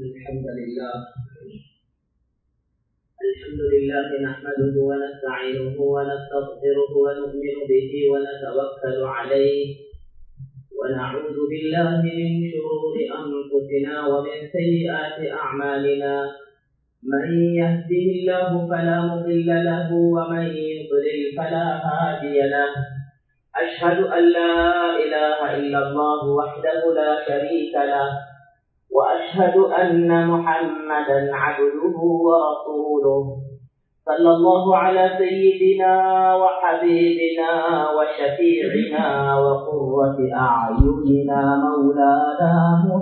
الحمد لله الحمد لله نحمده ونستعينه ونستغفره ونؤمن به ونتوكل عليه ونعوذ بالله من شرور أنفسنا ومن سيئات أعمالنا من يهده الله فلا مضل له ومن يضلل فلا هادي له أشهد أن لا إله إلا الله وحده لا شريك له وأشهد أن محمدا عبده ورسوله صلى الله على سيدنا وحبيبنا وشفيعنا وقرة أعيننا مولانا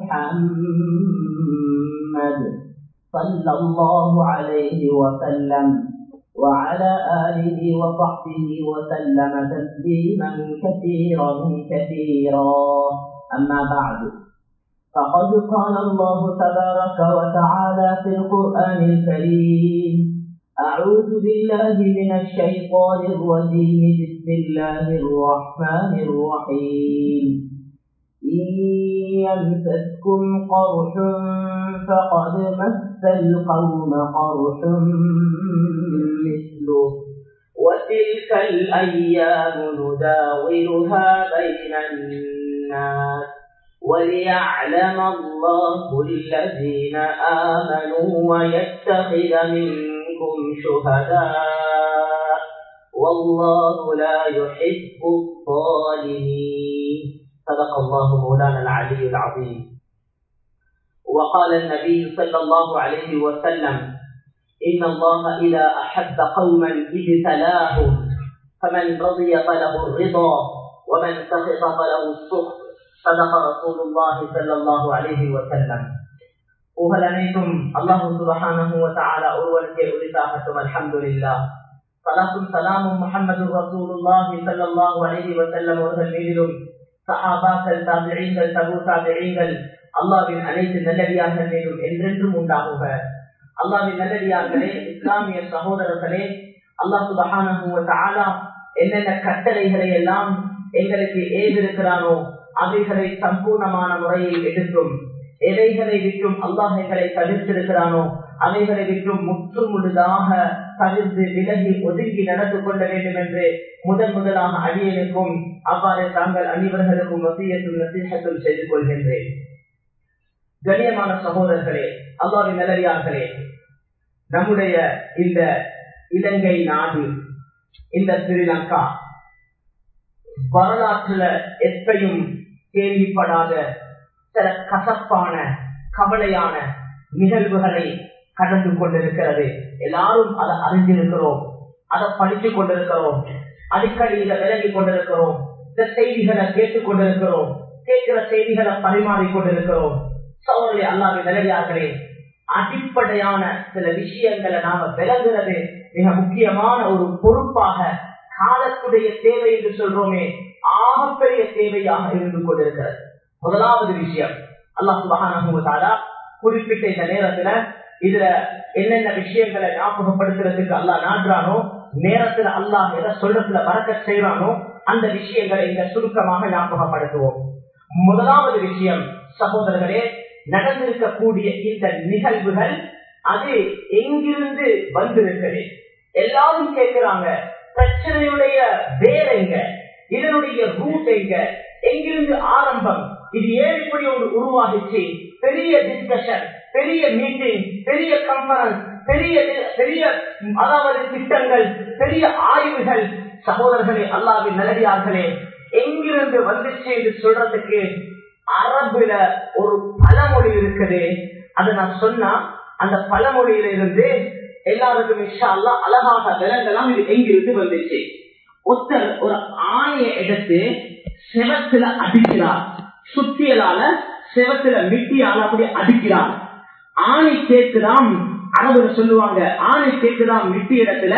محمد صلى الله عليه وسلم وعلى آله وصحبه وسلم تسليما كثيرا كثيرا أما بعد فقد قال الله تبارك وتعالى في القرآن الكريم أعوذ بالله من الشيطان الرجيم بسم الله الرحمن الرحيم إن يمسسكم قرح فقد مس القوم قرح مثله وتلك الأيام نداولها بين الناس وليعلم الله الذين آمنوا ويتخذ منكم شهداء والله لا يحب الظالمين صدق الله مولانا العلي العظيم وقال النبي صلى الله عليه وسلم إن الله إذا أحب قوما ابتلاهم فمن رضي فله الرضا ومن سخط فله السخط صدق رسول الله صلى الله عليه وسلم புகழ் அனைத்தும் அல்லாஹு சுபஹானஹு வ தஆலா ஒருவருக்கே உரித்தாகட்டும் அல்ஹம்துலில்லாஹ் சலாத்தும் சலாமும் முஹம்மது ரசூலுல்லாஹி ஸல்லல்லாஹு அலைஹி வஸல்லம் அவர்கள் மீதிலும் சஹாபாக்கள் தாபிஈன்கள் தபு தாபிஈன்கள் அல்லாஹ்வின் அனைத்து நல்லடியார்கள் மீதும் என்றென்றும் உண்டாகுக அல்லாஹ்வின் நல்லடியார்களே இஸ்லாமிய சகோதரர்களே அல்லாஹ் சுபஹானஹு வ தஆலா என்னென்ன கட்டளைகளை எல்லாம் எங்களுக்கு ஏவிருக்கிறானோ அவைகளை சம்பூர்ணமான முறையில் எடுக்கும் எவைகளை விட்டும் அல்லாஹ் எங்களை தவிர்த்திருக்கிறானோ அவைகளை விட்டும் முற்று முழுதாக தவிர்த்து விலகி ஒதுங்கி நடந்து கொள்ள வேண்டும் என்று முதன் முதலாக அடியனுக்கும் அவ்வாறு தாங்கள் அனைவர்களுக்கும் வசியத்தும் நசீகத்தும் செய்து கொள்கின்றேன் கண்ணியமான சகோதரர்களே அல்லாவின் நல்லடியார்களே நம்முடைய இந்த இலங்கை நாடு இந்த ஸ்ரீலங்கா வரலாற்றுல எப்பையும் கேள்விப்படாத சில கசப்பான கவலையான நிகழ்வுகளை கடந்து கொண்டிருக்கிறது எல்லாரும் அதை அறிந்திருக்கிறோம் அதை படித்துக் கொண்டிருக்கிறோம் அடிக்கடி இதை விலகி கொண்டிருக்கிறோம் இந்த செய்திகளை கேட்டுக் கொண்டிருக்கிறோம் கேட்கிற செய்திகளை பரிமாறிக் கொண்டிருக்கிறோம் சோழரை அல்லாத விலகியார்களே அடிப்படையான சில விஷயங்களை நாம விலகுறது மிக முக்கியமான ஒரு பொறுப்பாக காலத்துடைய தேவை என்று சொல்றோமே ஆகப்பெரிய தேவையாக இருந்து கொண்டிருக்கிறது முதலாவது விஷயம் அல்லாஹ் சுபகானா குறிப்பிட்ட இந்த நேரத்துல இதுல என்னென்ன விஷயங்களை ஞாபகப்படுத்துறதுக்கு அல்லாஹ் நாடுறானோ நேரத்துல அல்லாஹ் எதை சொல்றதுல வரக்க செய்யறானோ அந்த விஷயங்களை இங்க சுருக்கமாக ஞாபகப்படுத்துவோம் முதலாவது விஷயம் சகோதரர்களே நடந்திருக்கக்கூடிய இந்த நிகழ்வுகள் அது எங்கிருந்து வந்திருக்கிறது எல்லாரும் கேட்கிறாங்க பிரச்சனையுடைய வேர் எங்க இதனுடைய ரூட் எங்க எங்கிருந்து ஆரம்பம் இது ஏன் இப்படி ஒரு உருவாகிச்சு பெரிய டிஸ்கஷன் பெரிய மீட்டிங் பெரிய கான்பரன்ஸ் பெரிய பெரிய அதாவது திட்டங்கள் பெரிய ஆய்வுகள் சகோதரர்களே அல்லாவின் நல்லடியார்களே எங்கிருந்து வந்துச்சு என்று சொல்றதுக்கு அரபுல ஒரு பழமொழி இருக்குது அதை நான் சொன்னா அந்த பழமொழியில இருந்து எல்லாருக்கும் இஷா அல்லா அழகாக விலங்கெல்லாம் இது எங்கிருந்து வந்துச்சு ஒருத்தர் ஒரு ஆணைய எடுத்து செவத்துல அடிக்கிறார் சுத்தியலால செவத்துல மிட்டியால அப்படி அடிக்கிறார் ஆணை கேட்குதாம் அரபுல சொல்லுவாங்க ஆணை கேட்குதாம் மிட்டி இடத்துல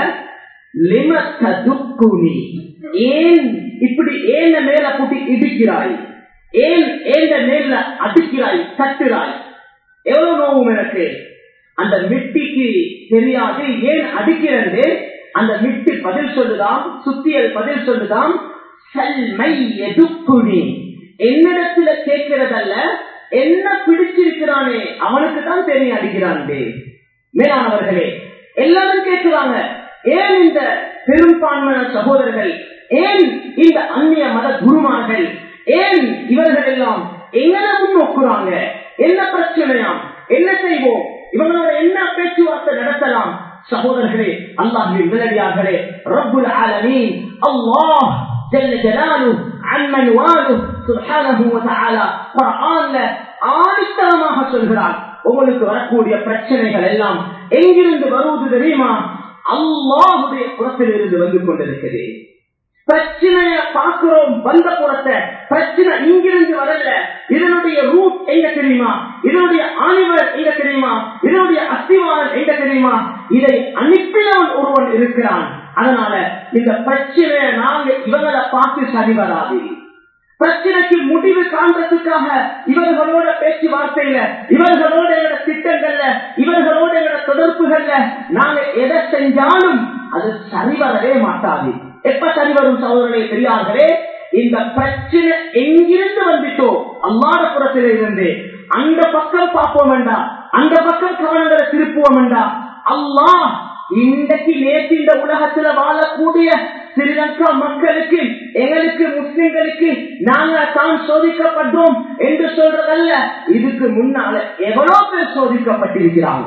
ஏன் இப்படி ஏன் மேல கூட்டி இடிக்கிறாய் ஏன் ஏந்த மேல அடிக்கிறாய் தட்டுறாய் எவ்வளவு நோவும் எனக்கு அந்த மிட்டிக்கு தெரியாது ஏன் அடிக்கிறது அந்த மிட்டி பதில் சொல்லுதாம் சுத்தியல் பதில் சொல்லுதாம் செல்மை எதுக்குனி என்னிடத்துல கேட்கிறதல்ல என்ன பிடிச்சிருக்கிறானே அவனுக்கு தான் தெரியும் அடிக்கிறான் மேலானவர்களே எல்லாரும் கேட்கிறாங்க ஏன் இந்த பெரும்பான்மையான சகோதரர்கள் ஏன் இந்த அந்நிய மத குருமார்கள் ஏன் இவர்கள் எல்லாம் எங்களை முன்னோக்குறாங்க என்ன பிரச்சனையாம் என்ன செய்வோம் இவங்களோட என்ன பேச்சுவார்த்தை நடத்தலாம் சகோதரர்களே அல்லாஹின் நிலடியார்களே ரப்புல் ஆலமீன் அல்லாஹ் ஜல்ல ஜலாலு அம்மன் வாலு சுப்ஹானஹு வ தஆலா குர்ஆன்ல ஆணித்தரமாக சொல்கிறான் உங்களுக்கு வரக்கூடிய பிரச்சனைகள் எல்லாம் எங்கிருந்து வருவது தெரியுமா அல்லாஹுடைய புறத்தில் இருந்து வந்து கொண்டிருக்கிறது பிரச்சனைய பார்க்கிறோம் வந்த புறத்தை பிரச்சனை இங்கிருந்து வரல இதனுடைய ரூட் எங்க தெரியுமா இதனுடைய ஆணிவர் எங்க தெரியுமா இதனுடைய அஸ்திவாரம் எங்க தெரியுமா இதை அனுப்பினவன் ஒருவன் இருக்கிறான் அதனால இந்த பிரச்சனைய நாங்க இவங்களை பார்த்து சரி வராது பிரச்சனைக்கு முடிவு காண்றதுக்காக இவர்களோட பேச்சுவார்த்தையில இவர்களோட எங்களோட திட்டங்கள்ல இவர்களோட எங்களோட தொடர்புகள்ல நாங்க எதை செஞ்சாலும் அது சரிவரவே மாட்டாது எப்ப சரிவரும் சகோதரர்களே பெரியார்களே இந்த பிரச்சனை எங்கிருந்து வந்துட்டோ அல்லாத புறத்தில இருந்து அந்த பக்கம் பார்ப்போம் வேண்டாம் அந்த பக்கம் கவனங்களை திருப்புவோம் வேண்டாம் அல்லாஹ் இன்றைக்கு நேற்று இந்த உலகத்துல வாழக்கூடிய ஸ்ரீலங்கா மக்களுக்கு எங்களுக்கு முஸ்லிம்களுக்கு நாங்க தான் சோதிக்கப்பட்டோம் என்று சொல்றதல்ல இதுக்கு முன்னால எவ்வளவு பேர் சோதிக்கப்பட்டிருக்கிறாங்க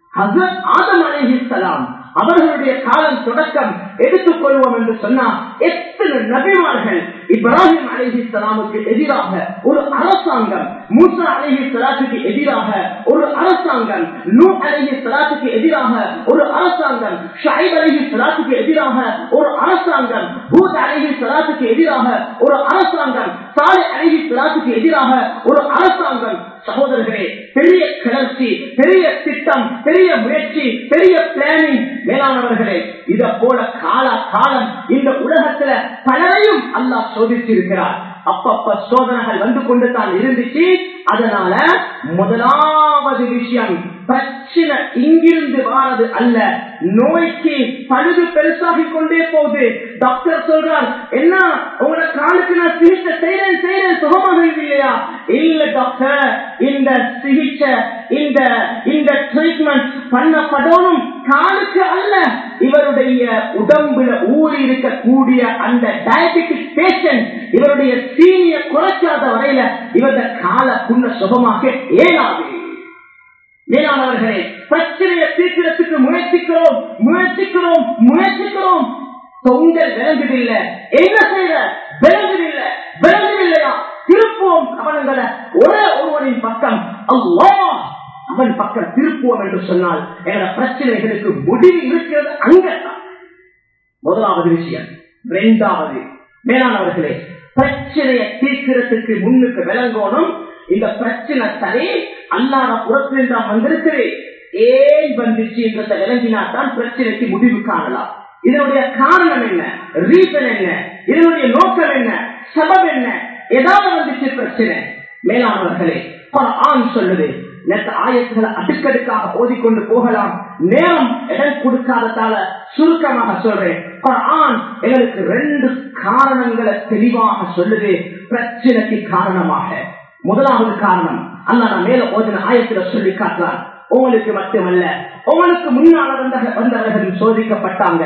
ஆதம் அலைஹிஸ்லாம் அவர்களுடைய காலம் தொடக்கம் எடுத்துக் கொள்வோம் என்று சொன்னால் எத்தனை நபிமார்கள் இப்ராஹிம் அலிஹி சலாமுக்கு எதிராக ஒரு அரசாங்கம் மூசா அலிஹி சலாத்துக்கு எதிராக ஒரு அரசாங்கம் நூ அலிஹி சலாத்துக்கு எதிராக ஒரு அரசாங்கம் ஷாயிப் அலிஹி சலாத்துக்கு எதிராக ஒரு அரசாங்கம் பூத் அலிஹி சலாத்துக்கு எதிராக ஒரு அரசாங்கம் சாலை அலிஹி சலாத்துக்கு எதிராக ஒரு அரசாங்கம் சகோதரர்களே பெரிய கிளர்ச்சி பெரிய திட்டம் பெரிய முயற்சி பெரிய பிளானிங் மேலானவர்களே இத போல கால காலம் இந்த உலகத்துல பலரையும் அல்லாஹ் சோதிச்சிருக்கிறார் அப்பப்ப சோதனைகள் வந்து கொண்டு தான் இருந்துச்சு அதனால முதலாவது விஷயம் பிரச்சனை இங்கிருந்து வாரது அல்ல நோய்க்கு பழுது பெருசாகி கொண்டே போகுது டாக்டர் சொல்றார் என்ன உங்களோட காலுக்கு நான் சிகிச்சை செய்யறேன் செய்யறேன் சுகமாக இல்லையா இல்ல டாக்டர் இந்த சிகிச்சை இந்த இந்த ட்ரீட்மெண்ட் பண்ணப்படணும் காலுக்கு அல்ல இவருடைய உடம்புல ஊறி இருக்கக்கூடிய அந்த டயபெட்டிக் பேஷண்ட் இவருடைய சீனிய குறைக்காத வரையில இவருடைய கால புண்ண சுகமாக ஏனாது மேலானவர்களே பிரச்சனையை தீர்க்கிறதுக்கு முயற்சிக்கிறோம் முயற்சிக்கிறோம் முயற்சிக்கிறோம் தொங்கல் விளங்குதில்லை என்ன செய்யற விளங்குதில்லை விளங்குதில்லையா திருப்புவோம் கவனங்களை ஒரே ஒருவரின் பக்கம் அல்லா அவன் பக்கம் திருப்புவோம் என்று சொன்னால் எங்களோட பிரச்சனைகளுக்கு முடிவு இருக்கிறது அங்கதான் முதலாவது விஷயம் இரண்டாவது மேலானவர்களே பிரச்சனையை தீர்க்கிறதுக்கு முன்னுக்கு விளங்கணும் இந்த பிரச்சனை சரி அல்லாத புறத்தில் தான் வந்திருக்கிறேன் ஏன் வந்துச்சு என்றதை விளங்கினா தான் பிரச்சனைக்கு முடிவு காணலாம் இதனுடைய காரணம் என்ன ரீசன் என்ன இதனுடைய நோக்கம் என்ன சபம் என்ன ஏதாவது வந்துச்சு பிரச்சனை மேலானவர்களே ஆண் சொல்லுது நேற்று ஆயத்துகளை அடுக்கடுக்காக ஓதிக்கொண்டு போகலாம் நேரம் இடம் கொடுக்காததால சுருக்கமாக சொல்றேன் ஆண் எங்களுக்கு ரெண்டு காரணங்களை தெளிவாக சொல்லுது பிரச்சனைக்கு காரணமாக முதலாவது காரணம் அல்ல நான் மேல ஓதின ஆயத்துல சொல்லி காட்டலாம் உங்களுக்கு மட்டுமல்ல உங்களுக்கு முன்னால் வந்த வந்தவர்கள் சோதிக்கப்பட்டாங்க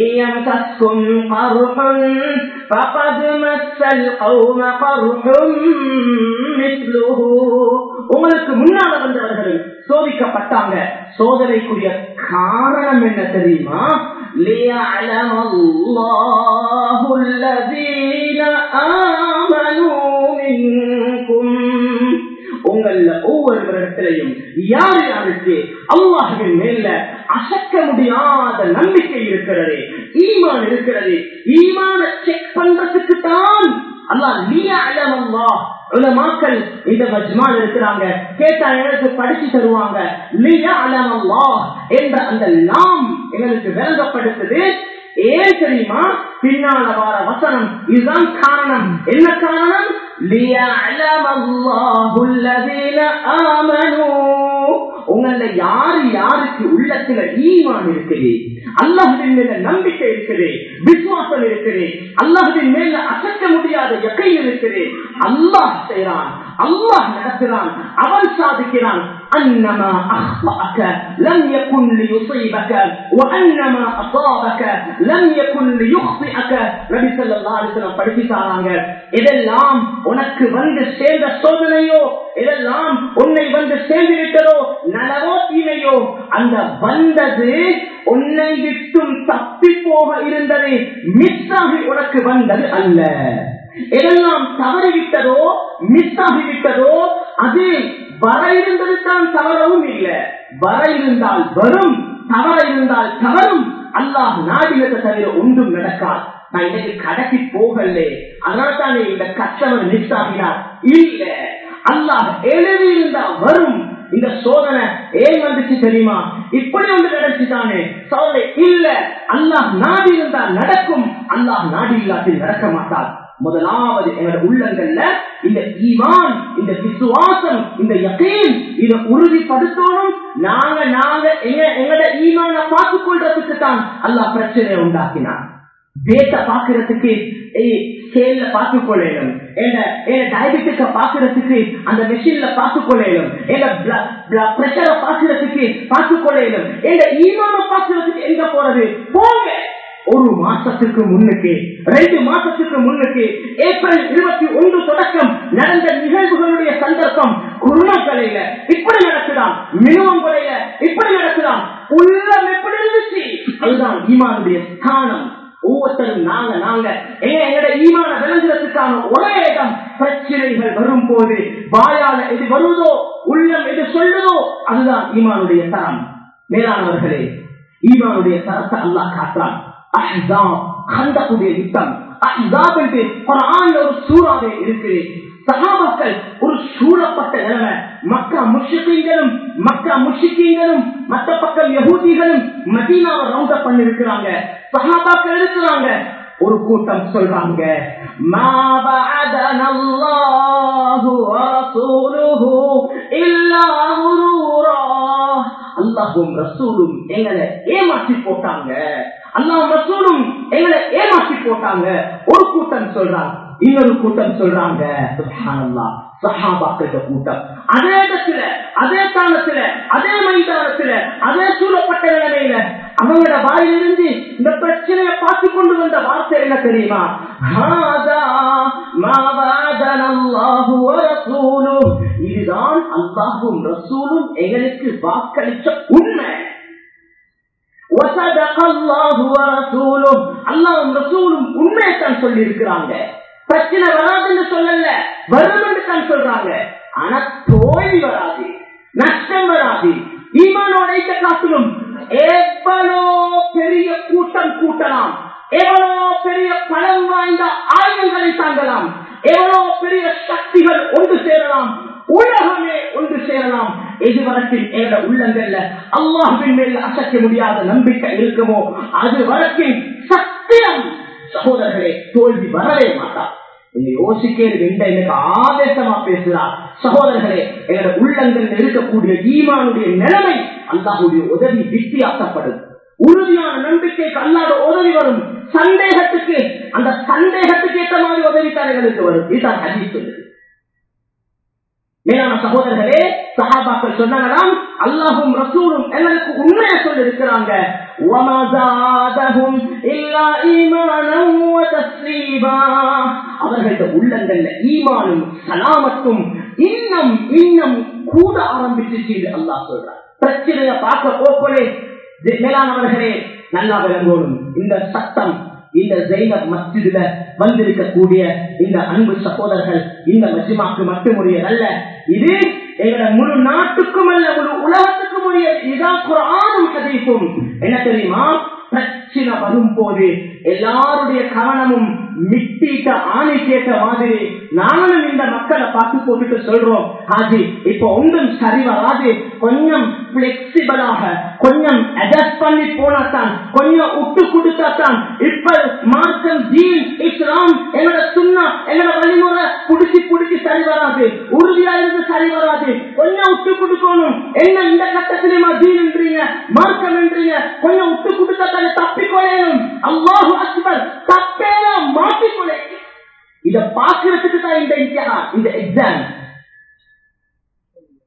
உங்களுக்கு முன்னால வந்தவர்கள் சோதிக்கப்பட்டாங்க சோதனைக்குரிய காரணம் என்ன தெரியுமா ليعلم الله الذين آمنوا منكم உங்கள ஒவ்வொருவரிடத்திலையும் யார் யாருக்கு அல்லாஹின் மேல அசக்க முடியாத நம்பிக்கை இருக்கிறது ஈமான் இருக்கிறது ஈமான செக் பண்றதுக்கு தான் அல்லாஹ் நீயா அலமல்லா உலமாக்கள் இந்த மஜ்மால் இருக்கிறாங்க கேட்டா எங்களுக்கு படிச்சு தருவாங்க நீயா அலமல்லா என்ற அந்த நாம் எங்களுக்கு விளங்கப்படுத்துது ஏன் தெரியுமா பின்னால வார வசனம் இதுதான் காரணம் என்ன காரணம் உங்கள யாரு யாருக்கு உள்ளத்துல ஈமான் இருக்குது அல்லாஹின் மேல நம்பிக்கை இருக்குது விசுவாசம் இருக்குது அல்லாஹின் மேல அசக்க முடியாத எக்கை இருக்குது அல்லாஹ் செய்யறான் அல்லாஹ் நடத்துகிறான் அவன் சாதிக்கிறான் أنما أخطأك لم يكن ليصيبك وأنما أصابك لم يكن ليخطئك நபி ஸல்லல்லாஹு அலைஹி வஸல்லம் படிச்சு தராங்க இதெல்லாம் உனக்கு வந்து சேர்ந்த சோதனையோ இதெல்லாம் உன்னை வந்து சேர்ந்து விட்டதோ நலவோ தீமையோ அந்த வந்தது உன்னை விட்டும் தப்பி போக இருந்தது மிஸ் ஆகி உனக்கு வந்தது அல்ல எதெல்லாம் தவறிவிட்டதோ மிஸ் ஆகிவிட்டதோ அது வர இருந்தது தான் தவறவும் இல்லை வர இருந்தால் வரும் தவற இருந்தால் தவறும் அல்லாஹ் நாடினதை தவிர ஒன்றும் நடக்காது நான் இன்னைக்கு கடைக்கு போகல அதனால தானே இந்த கஸ்டமர் மிஸ் ஆகினார் இல்ல அல்லாஹ் எழுதி இருந்தா வரும் இந்த சோதனை ஏன் வந்துச்சு தெரியுமா இப்படி ஒன்று நடந்துச்சுதானே சோதனை இல்ல அல்லாஹ் நாடி இருந்தா நடக்கும் அல்லாஹ் நாடி இல்லாத்தில் நடக்க மாட்டார் முதலாவது எங்களோட உள்ளங்கள்ல இந்த ஈமான் இந்த விசுவாசம் இந்த யகீன் இதை உறுதிப்படுத்தணும் நாங்க நாங்க எங்க எங்களோட ஈமான பார்த்துக் கொள்றதுக்கு தான் அல்லாஹ் பிரச்சனையை உண்டாக்கினான் டேட்டா பாக்குறதுக்கு ஸ்கேல்ல பார்த்து கொள்ளணும் டயபெட்டிக்க பாக்குறதுக்கு அந்த மெஷின்ல பார்த்து கொள்ளணும் பிரஷரை பாக்குறதுக்கு பார்த்து கொள்ளணும் ஈமான பாக்குறதுக்கு எங்க போறது போங்க ஒரு மாசத்துக்கு முன்னுக்கு ரெண்டு மாசத்துக்கு முன்னுக்கு ஏப்ரல் இருபத்தி ஒன்று தொடக்கம் நடந்த நிகழ்வுகளுடைய சந்தர்ப்பம் குருணக்கலையில இப்படி நடக்குதாம் மினுவம் கொலையில இப்படி நடக்குதாம் உள்ளம் எப்படி இருந்துச்சு அதுதான் ஈமானுடைய ஸ்தானம் ஒவ்வொருத்தரும் நாங்க நாங்க எங்க எங்கட ஈமான விளங்குறதுக்கான ஒரே இடம் பிரச்சனைகள் வரும் போது வாயால எது வருவதோ உள்ளம் எது சொல்லுதோ அதுதான் ஈமானுடைய தரம் மேலானவர்களே ஈமானுடைய தரத்தை அல்லாஹ் காட்டுறான் அஹ்ஸாப் கந்தகுடைய யுத்தம் அஹ்ஸாப் என்று குர்ஆன்ல ஒரு சூறாவே இருக்குது சஹாபாக்கள் ஒரு சூழப்பட்ட நிலைமை மக்கா முஷிக்கீங்களும் மக்கா முஷிக்கீங்களும் மற்ற பக்கம் யகூதிகளும் மதீனாவை ரவுண்ட் அப் பண்ணிருக்கிறாங்க சஹாபாக்கள் இருக்கிறாங்க ஒரு கூட்டம் சொல்றாங்க ما بعدنا الله ورسوله إلا غرورا அல்லாஹும் ரசூலும் எங்களை ஏமாற்றி போட்டாங்க அல்லாஹ் ரசூலும் எங்களை ஏமாற்றி போட்டாங்க ஒரு கூட்டம் சொல்றாங்க இன்னொரு கூட்டம் சொல்றாங்க சுப்ஹானல்லாஹ் சஹாபாக்கள கூட்டம் அதே இடத்துல அதே தானத்துல அதே மைதானத்துல அதே சூழப்பட்ட நிலைமையில அவங்களோட வாயிலிருந்து இந்த பிரச்சனையை பார்த்து கொண்டு வந்த வார்த்தை என்ன தெரியுமா ஹாதா மா வாதனல்லாஹு வ ரசூலுஹு. இதுதான் அல்லாஹும் ரசூலும் எங்களுக்கு வாக்களிச்ச உண்மை وصدق الله ورسوله அல்லாஹ்வும் ரசூலும் உண்மையைத்தான் சொல்லி இருக்கிறாங்க பிரச்சனை வராதுன்னு சொல்லல வரும் என்று தான் சொல்றாங்க ஆனா தோல்வி வராது நஷ்டம் வராது ஈமானோட ஐக்க காட்டிலும் எவ்வளோ பெரிய கூட்டம் கூட்டலாம் எவ்வளோ பெரிய பலம் வாய்ந்த ஆயுதங்களை தாங்கலாம் எவ்வளோ பெரிய சக்திகள் ஒன்று சேரலாம் உலகமே ஒன்று சேரலாம் எதுவரைக்கும் எங்களோட உள்ளங்கள்ல அல்லாஹின் மேல் அசைக்க முடியாத நம்பிக்கை இருக்குமோ அது வரைக்கும் சத்தியம் சகோதரர்களே தோல்வி வரவே மாட்டார் நீங்க யோசிக்கிறது எந்த எனக்கு ஆவேசமா பேசுறார் சகோதரர்களே எங்களோட உள்ளங்கள் இருக்கக்கூடிய ஈமானுடைய நிலைமை அல்லாஹுடைய உதவி வித்தியாசப்படும் உறுதியான நம்பிக்கைக்கு அல்லாத உதவி வரும் சந்தேகத்துக்கு அந்த சந்தேகத்துக்கு ஏற்ற மாதிரி உதவி தான் எங்களுக்கு வரும் இதுதான் ஹதீஸ் சொல்லுது மேலான சகோதரர்களே சஹாபாக்கள் சொன்னாங்களாம் அல்லாஹும் ரசூலும் எங்களுக்கு உண்மையை சொல்லி இருக்கிறாங்க அவர்களது உள்ளங்கள்ல ஈமானும் சலாமத்தும் இன்னும் இன்னும் கூட ஆரம்பிச்சு அல்லாஹ் சொல்றார் பிரச்சனைய பார்க்க போக்கோலே மேலானவர்களே நல்லா விளங்கணும் இந்த சட்டம் இந்த ஜெயினப் மஸ்ஜிதுல வந்திருக்கக்கூடிய இந்த அன்பு சகோதரர்கள் இந்த மஜ்மாக்கு மட்டுமுடைய அல்ல இது எங்களோட முழு நாட்டுக்கும் அல்ல முழு உலகத்துக்கும் உரிய இதான் குரானும் ஹதீஸும் என்ன தெரியுமா பிரச்சனை வரும் போது எல்லாருடைய கவனமும் மிட்டிட்ட ஆணை கேட்ட மாதிரி நானும் இந்த மக்களை பார்த்து போட்டுட்டு சொல்றோம் ஹாஜி இப்ப ஒன்றும் சரி வராது கொஞ்சம் பிளெக்சிபிளாக கொஞ்சம் அட்ஜஸ்ட் பண்ணி போனாத்தான் கொஞ்சம் விட்டு கொடுத்தாத்தான் இப்ப மார்க்கம் ஜீன் இஸ்லாம் எங்களோட சுண்ணா எங்களோட வழிமுறை புடிச்சு புடிச்சு சரி வராது உறுதியா இருந்து சரி வராது கொஞ்சம் விட்டு கொடுக்கணும் என்ன இந்த கட்டத்திலேயுமா ஜீன் என்றீங்க மார்க்கம் என்றீங்க கொஞ்சம் விட்டு கொடுத்தா தானே தப்பிக்கொள்ளையும் அல்லாஹு அக்பர் தப்பேலாம் மாற்றிக்கொள்ளை இத பாக்குறதுக்கு தான் இந்த இம்திஹான் இந்த எக்ஸாம்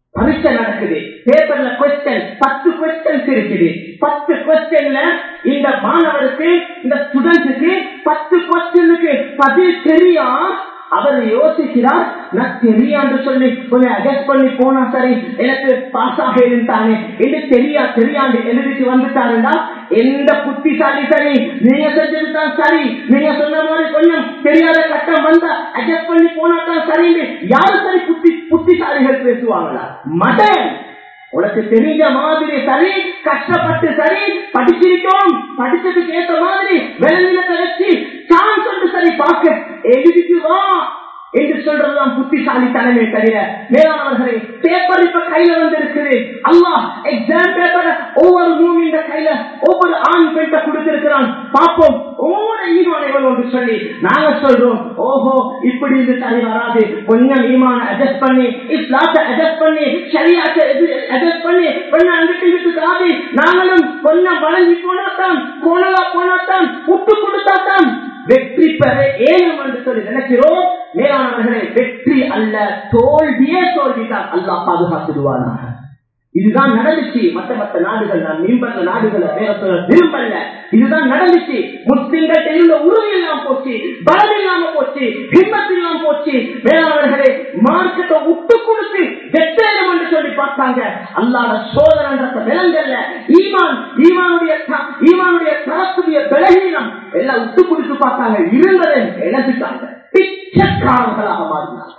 பரீட்சை நடக்குது பேப்பர்ல கொஸ்டின் பத்து கொஸ்டின்ஸ் இருக்குது பத்து கொஸ்டின்ல இந்த மாணவருக்கு இந்த ஸ்டூடெண்ட்ஸுக்கு பத்து கொஸ்டினுக்கு பதில் தெரியா அவர் யோசிக்கிறார் நான் தெரியான்னு சொல்லி கொஞ்சம் அட்ஜஸ்ட் பண்ணி போனா சரி எனக்கு பாஸ் ஆக இருந்தானே என்று தெரியா தெரியாண்டு எழுதிட்டு வந்துட்டாருண்டா எந்த புத்திசாலி சரி நீங்க செஞ்சதுதான் சரி நீங்க சொன்ன மாதிரி கொஞ்சம் தெரியாத கட்டம் வந்தா அட்ஜஸ்ட் பண்ணி போனா தான் சரி யாரு சரி புத்தி புத்திசாலிகள் பேசுவாங்களா மதன் உனக்கு தெரிஞ்ச மாதிரி சரி கஷ்டப்பட்டு சரி படிச்சிருக்கோம் படிச்சதுக்கு ஏற்ற மாதிரி விலங்கினத்தை வச்சு சான்ஸ் சரி பார்க்க எழுதிட்டு வா என்று சொல்றதுதான் புத்திசாலித்தனமே தவிர மேலானவர்களே பேப்பர் இப்ப கையில வந்து இருக்குது அல்லாஹ் எக்ஸாம் பேப்பர் ஒவ்வொரு மூமின் கையில ஒவ்வொரு ஆண் பெண்ணை கொடுத்திருக்கிறான் பார்ப்போம் ஒவ்வொரு ஈமான் எவ்வளவு சொல்லி நாங்க சொல்றோம் ஓஹோ இப்படி இது சரி வராது கொஞ்சம் ஈமான அட்ஜஸ்ட் பண்ணி இஸ்லாத்தை அட்ஜஸ்ட் பண்ணி சரியாத்தை அட்ஜஸ்ட் பண்ணி கொஞ்சம் அங்கிட்டு இங்கிட்டு காதி நாங்களும் கொஞ்சம் வழங்கி போனாத்தான் கோணலா போனாத்தான் விட்டு கொடுத்தாத்தான் வெற்றி பெற ஏழும் என்று சொல்லி நினைக்கிறோம் மேலானவர்களே வெற்றி அல்ல தோல்வியே தோல்விதான் அல்லா பாதுகாத்துடுவானாக இதுதான் நடந்துச்சு மற்ற மற்ற நாடுகள் நான் மீன்பற்ற நாடுகளை வேற சொல்ல விரும்பல இதுதான் நடந்துச்சு முஸ்லிம்கிட்ட இருந்த உறுதி இல்லாம போச்சு பலம் இல்லாம போச்சு ஹிம்மத் இல்லாம போச்சு வேளாளர்களே மார்க்கத்தை விட்டு கொடுத்து வெற்றேனம் என்று சொல்லி பார்த்தாங்க அல்லாத சோதனன்றத விலங்கல்ல ஈமான் ஈமானுடைய ஈமானுடைய தரத்துடைய பலகீனம் எல்லாம் விட்டு கொடுத்து பார்த்தாங்க இருந்ததை இழந்துட்டாங்க பிச்சைக்காரர்களாக மாறினாங்க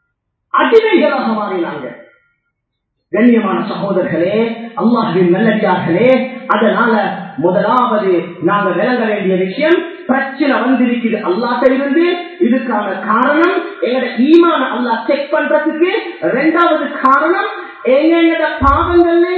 அடிமைகளாக மாறினாங்க கண்ணியமான சகோதரர்களே அல்லாஹின் நல்லடியார்களே அதனால முதலாவது நாங்க விளங்க வேண்டிய விஷயம் பிரச்சனை வந்திருக்குது அல்லாட்ட இருந்து இதுக்கான காரணம் எங்கட ஈமான அல்லா செக் பண்றதுக்கு ரெண்டாவது காரணம் எங்கட பாவங்கள்ல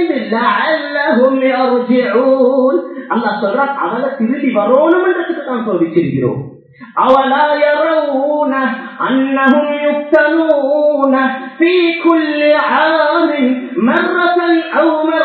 அல்லா சொல்றான் அவளை திரும்பி வரணும்ன்றதுக்கு தான் சொல்லிச்சிருக்கிறோம் أولا يرون أنهم يفتنون في كل عام مرة أو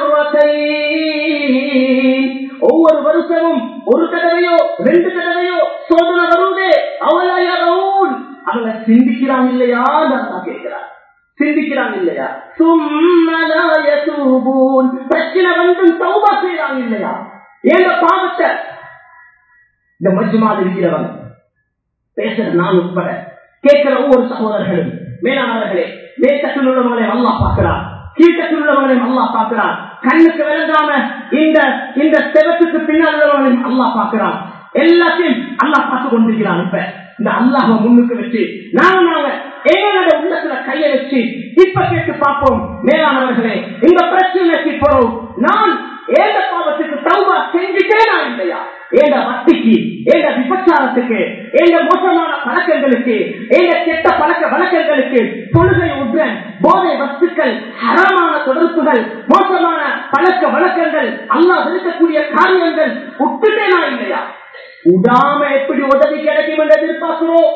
مرتين ஒவ்வொரு வருஷமும் ஒரு தடவையோ ரெண்டு தடவையோ சோதனை வருவதே அவளையரவுன் அவளை சிந்திக்கிறான் இல்லையா நான் கேட்கிறார் சிந்திக்கிறான் இல்லையா சும்மலாய தூபூன் பிரச்சனை வந்து சௌபா செய்யறாங்க இல்லையா ஏங்க பாவத்தை இந்த மஜ்மால் இருக்கிறவன் பேசுற நான் உட்பட கேட்கிற ஒவ்வொரு சகோதரர்களும் மேலானவர்களே மேற்கத்தில் உள்ளவர்களையும் அல்லா பார்க்கிறார் கீழ்கத்தில் உள்ளவர்களையும் அல்லா பார்க்கிறார் கண்ணுக்கு விளங்காம இந்த இந்த செவத்துக்கு பின்னால் உள்ளவர்களையும் அல்லா பார்க்கிறான் எல்லாத்தையும் அல்லா பார்த்து கொண்டிருக்கிறான் இப்ப இந்த அல்லாஹ முன்னுக்கு வச்சு நாங்க நாங்க எங்களோட உள்ளத்துல கைய வச்சு இப்ப கேட்டு பார்ப்போம் மேலானவர்களே இந்த பிரச்சனைக்கு போறோம் நான் ஏந்த பாவத்துக்கு தௌபா செஞ்சுட்டே நான் இல்லையா ஏந்த வட்டிக்கு ஏந்த விபச்சாரத்துக்கு ஏந்த மோசமான பழக்கங்களுக்கு ஏந்த கெட்ட பழக்க வழக்கங்களுக்கு தொழுகை உட்ரன் போதை வஸ்துக்கள் ஹரமான தொடர்புகள் மோசமான பழக்க வழக்கங்கள் அல்லா இருக்கக்கூடிய காரியங்கள் விட்டுட்டேனா இல்லையா உடாம எப்படி உதவி கிடைக்கும் என்று எதிர்பார்க்கிறோம்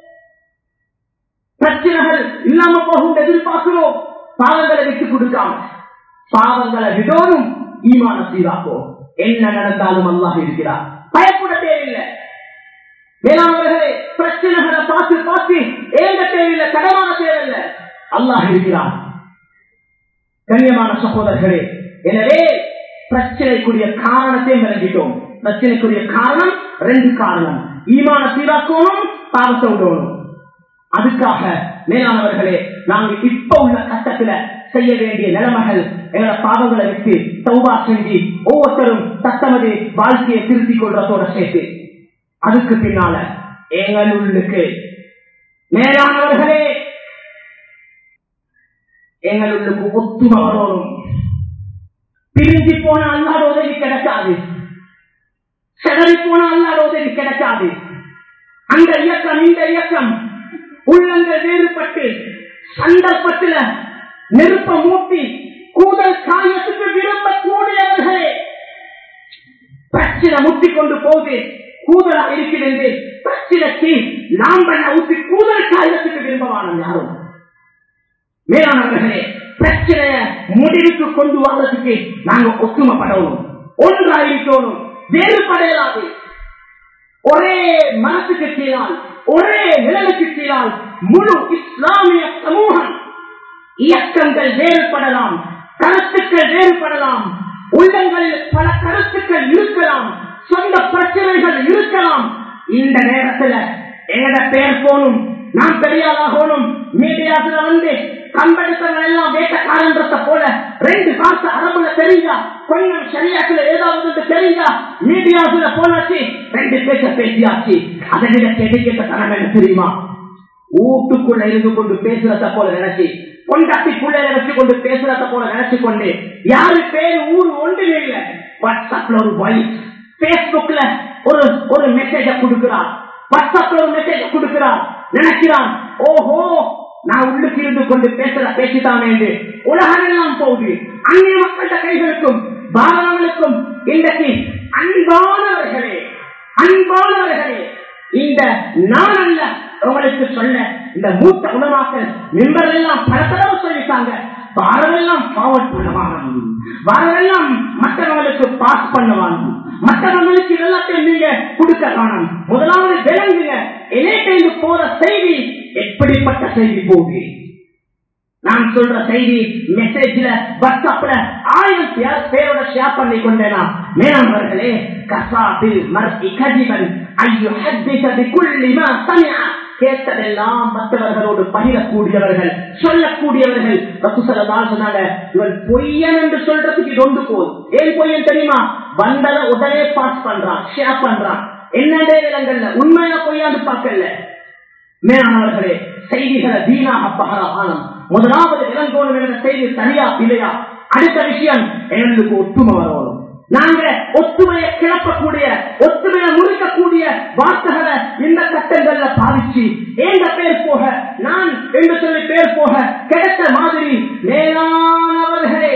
பிரச்சனைகள் இல்லாம போகும் எதிர்பார்க்கிறோம் பாவங்களை விட்டு கொடுக்காம பாவங்களை விடோனும் ஈமான சீராக்கும் என்ன நடந்தாலும் அல்லாஹ் இருக்கிறார் பயப்பட தேவையில்லை வேளாண்வர்களே பிரச்சனைகளை பார்த்து பார்த்து ஏங்க தேவையில்லை கடமான தேவையில்லை அல்லாஹ் இருக்கிறார் கண்ணியமான சகோதரர்களே எனவே பிரச்சனைக்குரிய காரணத்தை விளங்கிட்டோம் பிரச்சனைக்குரிய காரணம் ரெண்டு காரணம் ஈமான சீராக்கணும் பாவத்தை விடணும் அதுக்காக மேலானவர்களே நாங்க இப்ப உள்ள கட்டத்துல செய்ய வேண்டிய நிலைமைகள் எங்களோட பாவங்களை விட்டு சௌபா செஞ்சு ஒவ்வொருத்தரும் தத்தமது வாழ்க்கையை திருத்திக் கொள்றதோட சேர்த்து அதுக்கு பின்னால எங்களுள்ளுக்கு மேலானவர்களே எங்களுள்ளுக்கு ஒத்துமை வரணும் பிரிஞ்சு போன அல்லாத உதவி கிடைக்காது செதறி போன அல்லாத உதவி கிடைக்காது அந்த இயக்கம் இந்த இயக்கம் உள்ளங்கள் வேறுபட்டு சந்தர்ப்பத்தில் நெருப்ப மூட்டி கூதல் காயத்துக்கு விரும்பக்கூடியவர்களே பிரச்சனை முட்டி கொண்டு போகுது கூதலா இருக்கிறது பிரச்சனைக்கு லாம்பண்ண ஊற்றி கூதல் காயத்துக்கு விரும்பவான யாரும் மேலானவர்களே பிரச்சனைய முடிவுக்கு கொண்டு வர்றதுக்கு நாங்க ஒத்துமைப்படணும் ஒன்றாயிருக்கணும் வேறுபடையலாது ஒரே மனசுக்கு கீழால் ஒரே நிழலுக்கு கீழால் முழு இஸ்லாமிய சமூகம் இயக்கங்கள் வேறுபடலாம் கருத்துக்கள் வேறுபடலாம் உள்ளங்களில் பல கருத்துக்கள் இருக்கலாம் சொந்த பிரச்சனைகள் இருக்கலாம் இந்த நேரத்துல எங்கட பெயர் போனும் நான் பெரியாளாகணும் மீடியாத்துல வந்து கம்பெடுத்தவங்க எல்லாம் வேட்டக்காரன்றத போல ரெண்டு காசு அரபுல தெரிஞ்சா கொஞ்சம் சரியாக்குல ஏதாவது தெரிஞ்சா மீடியாவுல போனாச்சு ரெண்டு பேச பேசியாச்சு அதை விட கெடுக்கிட்ட தரம் என்ன தெரியுமா வீட்டுக்குள்ள இருந்து கொண்டு பேசுறத போல நினைச்சு கொண்டாட்டிக்குள்ள வச்சு கொண்டு பேசுறத போல நினைச்சு கொண்டு யாரு பேரு ஊர் ஒன்றுமே இல்லை வாட்ஸ்அப்ல ஒரு வாய்ஸ் பேஸ்புக்ல ஒரு ஒரு மெசேஜ கொடுக்கிறான் வாட்ஸ்அப்ல ஒரு மெசேஜ் கொடுக்கிறான் நினைக்கிறான் ஓஹோ நான் உள்ளுக்கு இருந்து கொண்டு பேசுற பேசிட்டான் என்று உலகம் எல்லாம் போகுது அந்நிய மக்கள்கிட்ட கைகளுக்கும் பாரதங்களுக்கும் இன்றைக்கு அன்பானவர்களே அன்பானவர்களே இந்த நான் அல்ல உங்களுக்கு சொல்ல இந்த மூத்த உணவாக்கள் மெம்பர் எல்லாம் பல தடவை சொல்லிட்டாங்க வாரமெல்லாம் ஃபார்வர்ட் பண்ணுவாங்க வாரமெல்லாம் மற்றவங்களுக்கு பாஸ் பண்ணுவாங்க மற்றவங்களுக்கு எல்லாத்தையும் நீங்க கொடுக்க காணும் முதலாவது விளங்குங்க இணைக்கைந்து போற செய்தி எப்படிப்பட்ட செய்தி போகுது நான் சொல்ற செய்தி மெசேஜ்ல வாட்ஸ்அப்ல ஆயிரம் பேர் பேரோட ஷேர் பண்ணி கொண்டேனா மேலானவர்களே கசாபில் மர்இ கதிபன் ஐயோ ஹத்திஸ பிகுல்லி மா சமிஅ கேட்டதெல்லாம் மற்றவர்களோடு பகிரக்கூடியவர்கள் சொல்லக்கூடியவர்கள் ரசூசல்லல்லாஹு சொன்னாங்க இவன் பொய்யன் என்று சொல்றதுக்கு இது ஒன்று போல் ஏன் பொய்யன் தெரியுமா வந்தத உடனே பாஸ் பண்றான் ஷேர் பண்றான் என்னடே விலங்கல்ல உண்மையா பொய்யான்னு பார்க்கல மேலானவர்களே செய்திகளை வீணாக பகரானம் முதலாவது இளங்கோணம் என்ற செய்தி சரியா இல்லையா அடுத்த விஷயம் எங்களுக்கு ஒற்றுமை வரணும் நாங்க ஒத்துமையை கிளப்பக்கூடிய ஒத்துமையை முறிக்கக்கூடிய வார்த்தைகளை இந்த கட்டங்கள்ல பாதிச்சு எங்க பேர் போக நான் என்று சொல்லி பேர் போக கிடைத்த மாதிரி மேலானவர்களே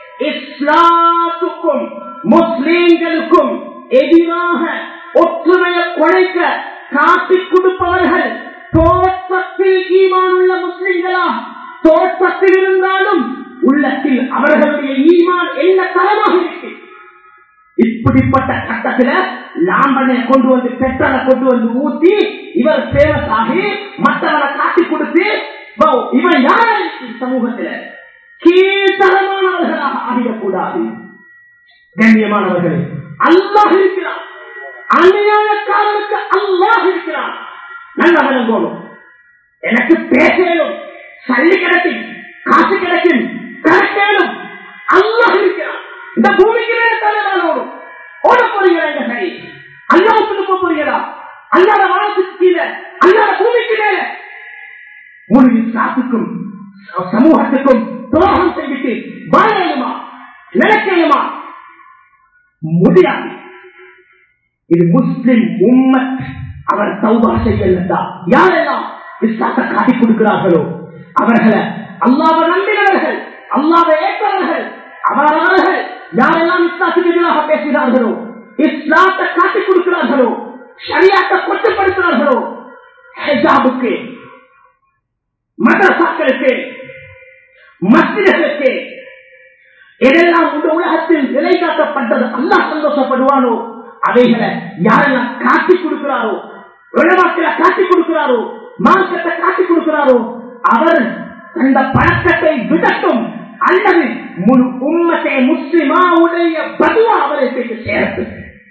இஸ்லாத்துக்கும் முஸ்லீம்களுக்கும் எதிராக ஒற்றுமையை குறைக்க காட்டிக் கொடுப்பவர்கள் தோற்றத்தில் ஈமானுள்ள முஸ்லிம்களா தோற்றத்தில் இருந்தாலும் உள்ளத்தில் அவர்களுடைய ஈமான் என்ன தரமாக இருக்கு இப்படிப்பட்ட கட்டத்துல லாம்பனை கொண்டு வந்து பெட்ரோலை கொண்டு வந்து ஊத்தி இவர் ஃபேமஸ் ஆகி மற்றவனை காட்டி கொடுத்து வா, இவன் யார சமூகத்துல கீழ்த்தரமானவர்களாக ஆகிடக்கூடாது கண்ணியமானவர்களே அல்லாஹ் இருக்கிறான் அநியாயக்காரனுக்கு அல்லாஹ் இருக்கிறான் நல்ல விளங்கணும் எனக்கு பேசலும் சல்லி கிடைக்கும் காசு கிடைக்கும் கிடைக்கலும் அல்லாஹ் இருக்கிறான் இந்த பூமிக்கு மேல தலைவன் ஓடும் ஓட போறீங்களா இந்த சரி அல்லாவுக்கு போக போறீங்களா அல்லாத வானத்துக்கு கீழே அல்லாத பூமிக்கு மேல முழு இஸ்லாத்துக்கும் சமூகத்துக்கும் துரோகம் செய்துட்டு வாழணுமா நினைக்கணுமா முடியாது இது முஸ்லிம் உம்மத் அவர் சௌபா செய்யலா யாரெல்லாம் இஸ்லாத்தை காட்டி கொடுக்கிறார்களோ அவர்களை அல்லாவை நம்பினவர்கள் அல்லாவை ஏற்றவர்கள் அவர்கள் யாரெல்லாம் இஸ்லாத்துக்கு எதிராக பேசுகிறார்களோ இஸ்லாத்தை காட்டி கொடுக்கிறார்களோ சரியாத்தை கொட்டுப்படுத்துகிறார்களோ ஹெஜாபுக்கு மதரசாக்களுக்கு மஸ்திகளுக்கு எதெல்லாம் இந்த உலகத்தில் நிலைநாட்டப்பட்டது அல்லா சந்தோஷப்படுவானோ அவைகளை யாரெல்லாம் காட்டி கொடுக்கிறாரோ உலகத்துல காட்டி கொடுக்கிறாரோ மார்க்கத்தை காட்டி கொடுக்கிறாரோ அவர் அந்த பழக்கத்தை விடட்டும் அல்லது முழு உம்மத்தை முஸ்லிமாவுடைய பதுவா அவரை போய் சேரட்டும்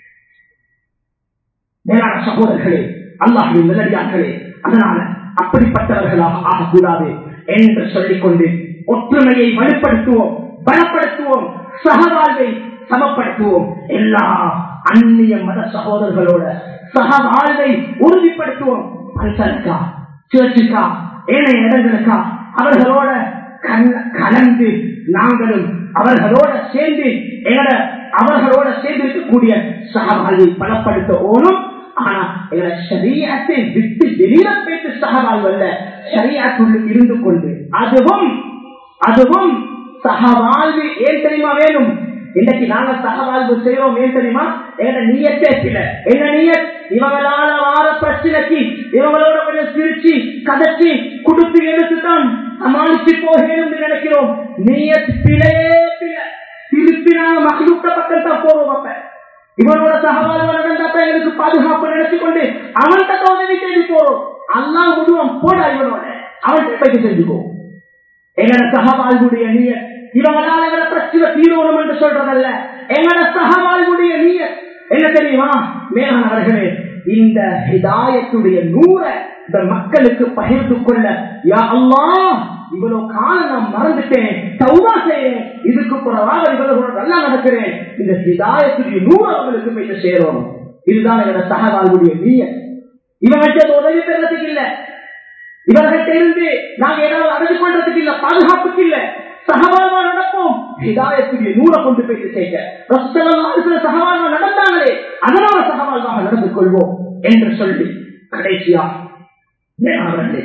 மேலான சகோதரர்களே அல்லாஹின் நிலடியார்களே அதனால அப்படிப்பட்டவர்களாக ஆகக்கூடாது என்று சொல்லிக்கொண்டு ஒற்றுமையை வலுப்படுத்துவோம் பலப்படுத்துவோம் சகவாழ்வை சமப்படுத்துவோம் எல்லா அந்நிய மத சகோதரர்களோட சகவாழ்வை உறுதிப்படுத்துவோம் பல்சலுக்கா சேர்ச்சுக்கா ஏனைய இடங்களுக்கா அவர்களோட கல- கலந்து நாங்களும் அவர்களோட சேர்ந்து எங்கட அவர்களோட சேர்ந்து இருக்கக்கூடிய சகவாழ்வை பலப்படுத்த ஓணும் ஆனா எங்களை சரியத்தை விட்டு வெளியில போயிட்டு சகவாழ்வல்ல சரியாக்குள்ள இருந்து கொண்டு அதுவும் அதுவும் சகவாழ்வு ஏன் தெரியுமா வேணும் இன்னைக்கு நாங்க சகவாழ்வு செய்யறோம் ஏன் தெரியுமா எங்க நீயத்தே இல்ல என்ன நீயத் இவங்களால வார பிரச்சனைக்கு இவங்களோட கொஞ்சம் சிரிச்சு கதைச்சு குடுத்து எடுத்துதான் சமாளிச்சு போகணும்னு நினைக்கிறோம் நீயத் பிழையே பிழை திருப்பி நாங்க மகளுக்க பக்கம் தான் போவோம் அப்ப இவனோட சகவாழ்வு நடந்தாப்ப எங்களுக்கு பாதுகாப்பு நினைச்சு கொண்டு அவன்கிட்ட உதவி செய்து போறோம் அல்லாஹ் உருவம் போட இவனோட அவன்கிட்ட போய் செஞ்சுக்கோ எங்கட சகவாழ்வுடைய நீய இவங்களால எங்கட பிரச்சனை தீரோணும் என்று சொல்றதல்ல எங்கட சகவாழ்வுடைய நீய என்ன தெரியுமா மேலானவர்களே இந்த ஹிதாயத்துடைய நூற இந்த மக்களுக்கு பகிர்ந்து கொள்ள யா அல்லாஹ் இவ்வளவு காலம் நான் மறந்துட்டேன் தௌபா செய்யறேன் இதுக்கு புறவாக இவர்களோட நல்லா நடக்கிறேன் இந்த ஹிதாயத்துடைய நூறு அவங்களுக்கு போய் சேரும் இதுதான் என்னோட சகவாழ்வுடைய நீய இவங்கள்ட்ட உதவி பெறதுக்கு இல்ல இவர்கிட்ட இருந்து நாங்க ஏதாவது அடைஞ்சு கொள்றதுக்கு இல்ல பாதுகாப்புக்கு இல்ல சகவாழ்வா நடப்போம் ஹிதாயத்துடைய நூறை கொண்டு போய் சேர்க்க சகவாழ்வா நடந்தாங்களே அதனால சகவாழ்வாக நடந்து கொள்வோம் என்று சொல்லி கடைசியா அவர்களே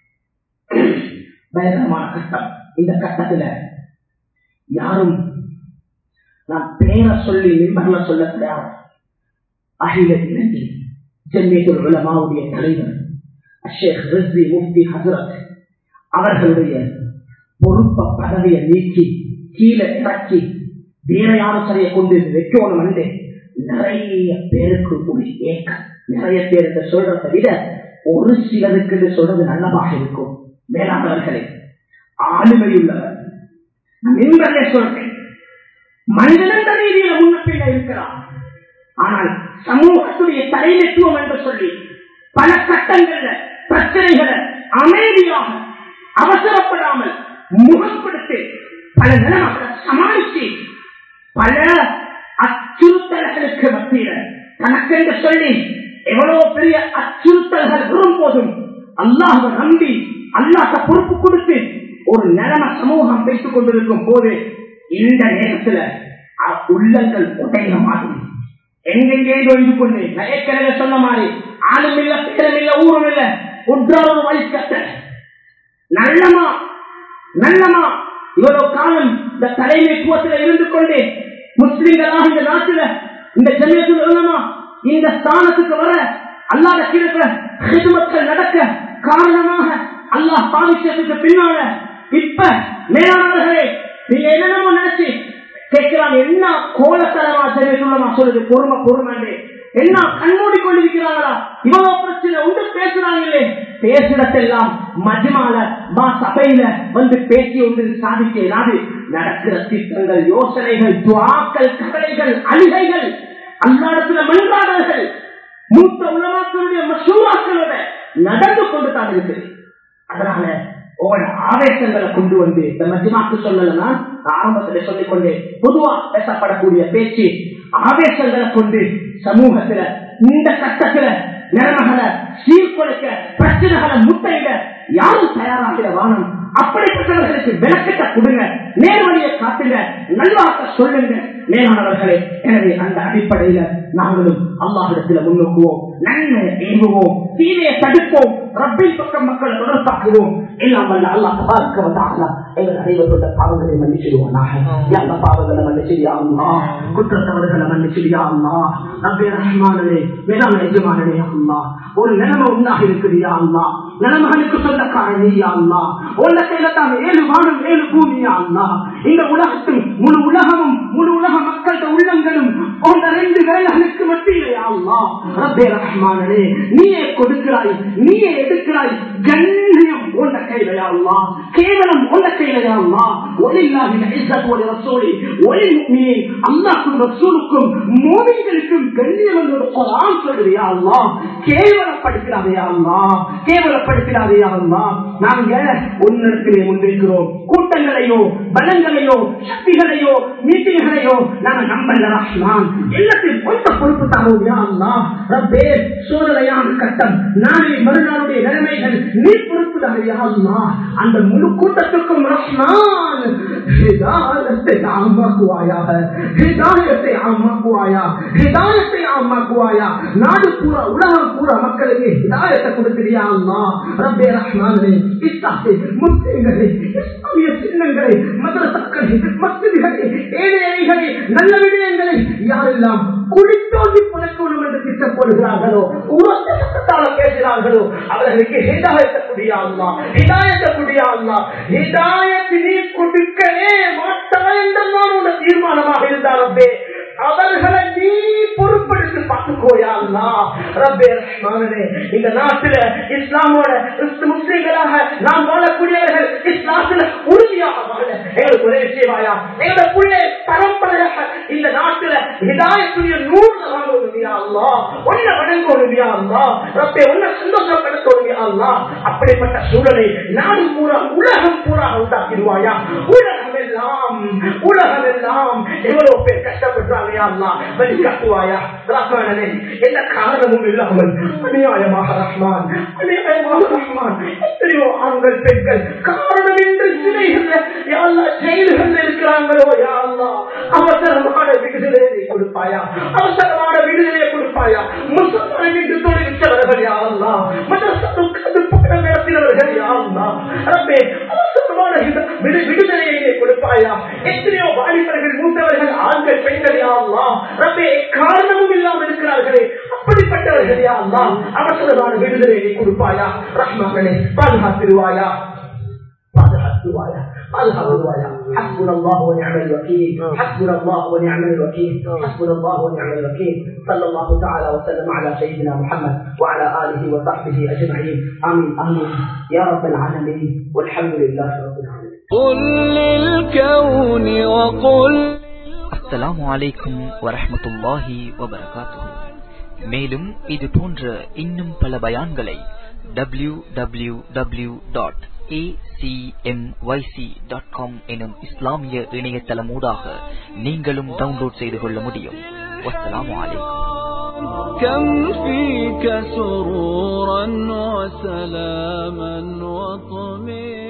பயங்கரமான கட்டம் இந்த கட்டத்துல யாரும் நான் பேரை சொல்லி நிம்மர்ல சொல்லக்கூடாது அகில இலங்கை ஜென்மேதுல் உலமாவுடைய தலைவர் அஷேக் ரிஸ்வி முஃப்தி ஹசரத் அவர்களுடைய பொறுப்ப பதவியை நீக்கி கீழே இறக்கி வேற யாரும் சரியை கொண்டு வைக்கணும் வந்து நிறைய பேருக்கு ஒரு ஏக்கம் நிறைய பேர் என்று சொல்றதை விட ஒரு சிலருக்கு என்று சொல்றது நல்லதாக இருக்கும் மேலாளர்களே ஆளுமை உள்ளவர் நின்றே சொல்றேன் மனிதனந்த ரீதியில முன்ன பின்ன இருக்கிறான் ஆனால் சமூகத்துடைய தலைமைத்துவம் என்று சொல்லி பல கட்டங்கள்ல பிரச்சனைகளை அமைதியாக அவசரப்படாமல் முகப்படுத்தி பல நிலைமைகளை சமாளித்து பல அச்சுறுத்தல்களுக்கு மத்தியில தனக்கென்று சொல்லி எவ்வளவு பெரிய அச்சுறுத்தல்கள் வரும் போதும் அல்லாஹ நம்பி அல்லாஹ பொறுப்பு கொடுத்து ஒரு நிலைமை சமூகம் பேசிக் கொண்டிருக்கும் போது இந்த நேரத்துல உள்ளங்கள் உடையிற மாதிரி எங்கெங்கே ஒழிந்து கொண்டு ஏற்கனவே சொன்ன மாதிரி ஆளும் இல்ல பேரும் இல்ல ஊரும் இல்ல ஒன்றாவது வழிகட்ட நல்லமா நல்லமா இவ்வளவு காலம் இந்த தலைமைத்துவத்தில் இருந்து கொண்டு முஸ்லிம்களாக இந்த நாட்டில இந்த ஜமியத்தில் உள்ளமா இந்த ஸ்தானத்துக்கு வர அல்லாத கிழக்க ஹிதுமத்தில் நடக்க காரணமாக அல்லாஹ் பாவிச்சதுக்கு பின்னால இப்ப மேலானவர்களே நீங்க என்னென்னமோ நினைச்சு கேட்கிறாங்க என்ன கோலத்தனமா ஜமியத்துள்ளமா சொல்லுது பொறுமை பொறுமை என்ன கண்மூடி கொண்டிருக்கிறாங்களா இவ்வளவு பிரச்சனை உண்டு பேசுறாங்களே பேசுறதெல்லாம் மஜ்மால மா சபையில வந்து பேசி ஒன்று சாதிக்கிறாது நடக்கிற திட்டங்கள் யோசனைகள் துவாக்கள் கவலைகள் அழுகைகள் அல்லாடத்துல மன்றாடல்கள் மூத்த உலமாக்களுடைய மசூராக்களோட நடந்து கொண்டு தான் இருக்குது அதனால உங்களோட ஆவேசங்களை கொண்டு வந்து இந்த மத்தியமாக்கு சொல்லலன்னா ஆரம்பத்துல சொல்லிக் கொண்டு பொதுவா பேசப்படக்கூடிய பேச்சு ஆவேசங்களை கொண்டு சமூகத்துல இந்த கட்டத்துல நிலைமைகளை சீர்குலைக்க பிரச்சனைகளை முட்டையிட யாரும் தயாராகிற வானம் அப்படிப்பட்டவர்களுக்கு விளக்கத்தை கொடுங்க நேர்வழியை காட்டுங்க நல்வாக்க சொல்லுங்க மேலானவர்களே எனவே அந்த அடிப்படையில நாங்களும் அல்லாஹிடத்துல முன்னோக்குவோம் நன்மை ஏங்குவோம் தீமையை தடுப்போம் ரப்பின் பக்கம் மக்களை தொடர்பாக்குவோம் எல்லாம் வல்ல அல்லாஹ் பார்க்க வந்தாங்களா எங்கள் அனைவரோட பாவங்களை மன்னிச்சிடுவானாக எல்லா பாவங்களை மன்னிச்சிடியா குற்றத்தவர்களை மன்னிச்சிடியா அம்மா ரப்பே ரஹ்மானே மேலான எஜமானே அம்மா ஒரு நிலைமை உண்டாக இருக்குதியா அம்மா நிலைமைகளுக்கு சொந்தக்காரனே அம்மா உள்ள கையில தான் ஏழு வானம் ஏழு பூமியா அம்மா இந்த உலகத்தில் முழு உலகமும் முழு உலக மக்களோட உள்ளங்களும் உங்க ரெண்டு வேலைகளுக்கு மத்தியிலே அம்மா ரப்பே ரஹ்மானே நீயே கொடுக்கிறாய் நீயே எடுக்கிறாய் கண்ணியம் உள்ள கையிலையா அம்மா கேவலம் உள்ள கையிலையா அம்மா ஒலில்லாஹி இஸ்ஸத் ஒலி ரசூலி ஒலி முஃமினீன் அல்லாஹ்வுக்கும் ரசூலுக்கும் மூமின்களுக்கும் கண்ணியம் என்று ஒரு குர்ஆன் சொல்லுறியா அல்லாஹ் கேவலப்படுத்திடாதே அல்லாஹ் கேவலப்படுத்திடாதே அல்லாஹ் நாங்க உன்னிடத்திலே முன்வைக்கிறோம் கூட்டங்களையோ பலங்களையோ சக்திகளையோ மீட்டிங்களையோ நாங்க நம்பல ரஹ்மான் எல்லாத்தையும் கொஞ்ச பொறுப்பு தரோம் யா அல்லாஹ் ரப்பே சூழ்நிலையான கட்டம் நாளை மறுநாளுடைய நிலைமைகள் நீ பொறுப்பு தரையா அல்லாஹ் அந்த முழு கூட்டத்துக்கும் ரஹ்மான் ஹிதாயத்தை ஆமாக்குவாயாக ஹிதாயத்தை ஆமாக்குவாயா ஹிதாயத்தை ஆமாக்குவாயா நாடு பூரா உலகம் பூரா மக்களுக்கு ஹிதாயத்தை கொடுத்தியா அம்மா ரப்பே ரஹ்மானே இஸ்லாத்தை முஸ்லிம்களை இஸ்லாமிய சின்னங்களை மதரசக்களை மசிதிகளை ஏழைகளை நல்ல விடயங்களை யாரெல்லாம் குடித்தோண்டி புனக்கணும் என்று திட்டம் போடுகிறார்களோ உரத்த சத்தத்தால பேசுகிறார்களோ அவர்களுக்கு ஹிதாயத்தை குடியாங்களா ஹிதாயத்தை குடியாங்களா ஹிதாயத்தை நீ கொடுக்கவே மாட்டாய் என்றெல்லாம் உள்ள தீர்மானமாக இருந்தாலும் அவர்களை நீ பொறுப்படுத்தி பார்த்துக்கோயா அல்லாஹ் ரப்பே ரஹ்மானே இந்த நாட்டில இஸ்லாமோட கிறிஸ்து முஸ்லிம்களாக நாம் வாழக்கூடியவர்கள் இஸ்லாத்துல உறுதியாக வாழ எங்களுக்கு ஒரே செய்வாயா எங்களோட புள்ளை பரம்பரையாக இந்த நாட்டுல ஹிதாயத்துடைய நூறு வாங்கணுமியா அல்லா ஒன்ன வணங்கணுமியா அல்லா ரப்பே ஒன்ன சந்தோஷப்படுத்தணுமியா அல்லா அப்படிப்பட்ட சூழலை நாடு பூரா உலகம் பூரா உண்டாக்கிடுவாயா உலகம் எல்லாம் உலகம் எல்லாம் எவ்வளவு பேர் கஷ்டப்படுறாங்க அல்லா வழி காட்டுவாயா ரஹ்மானே எந்த காரணமும் இல்லாமல் அநியாயமாக ரஹ்மான் அநியாயமாக ரஹ்மான் எத்தனையோ ஆண்கள் பெண்கள் காரணம் என்று சிலைகள் யாழ்லா ஜெயில்கள் இருக்கிறாங்களோ யாழ்லா அவசரமான விடுதலையை கொடுப்பாயா அவசரமான விடுதலையை கொடுப்பாயா முசல்மான் என்று தொழிற்சவர்கள் யாழ்லா மதசத்துக்கு பக்கம் நடத்தினவர்கள் யாழ்லா ரப்பே அவசரமான விடு- விடுதலையை கொடுப்பாயா எத்தனையோ வாலிபர்கள் மூத்தவர்கள் ஆண்கள் பெண்கள் யாழ்லா ரப்பே காரணமும் இல்லாமல் இருக்கிறார்களே அப்படிப்பட்டவர்கள் யாழ்லா அவசரமான விடுதலையை கொடுப்பாயா ரஹ்மானே பாதுகாத்திருவாயா பாதுகாத்துவாயா பாதுகாத்துவாயா حسبنا الله ونعم الوكيل حسبنا الله ونعم الوكيل حسبنا الله ونعم الوكيل صلى الله تعالى وسلم على سيدنا محمد وعلى اله وصحبه اجمعين امين امين يا رب العالمين والحمد لله رب العالمين قل للكون وقل அஸ்ஸலாமு அலைக்கும் வரஹ்மத்துல்லாஹி வபரகாத்துஹு மேலும் இது போன்ற இன்னும் பல பயான்களை W W W dot dot com எனும் இஸ்லாமிய இணையதளமூடாக நீங்களும் டவுன்லோட் செய்து கொள்ள முடியும் வஸ்ஸலாமு அலைக்கும் كم فيك سرورا وسلاما وطمئنا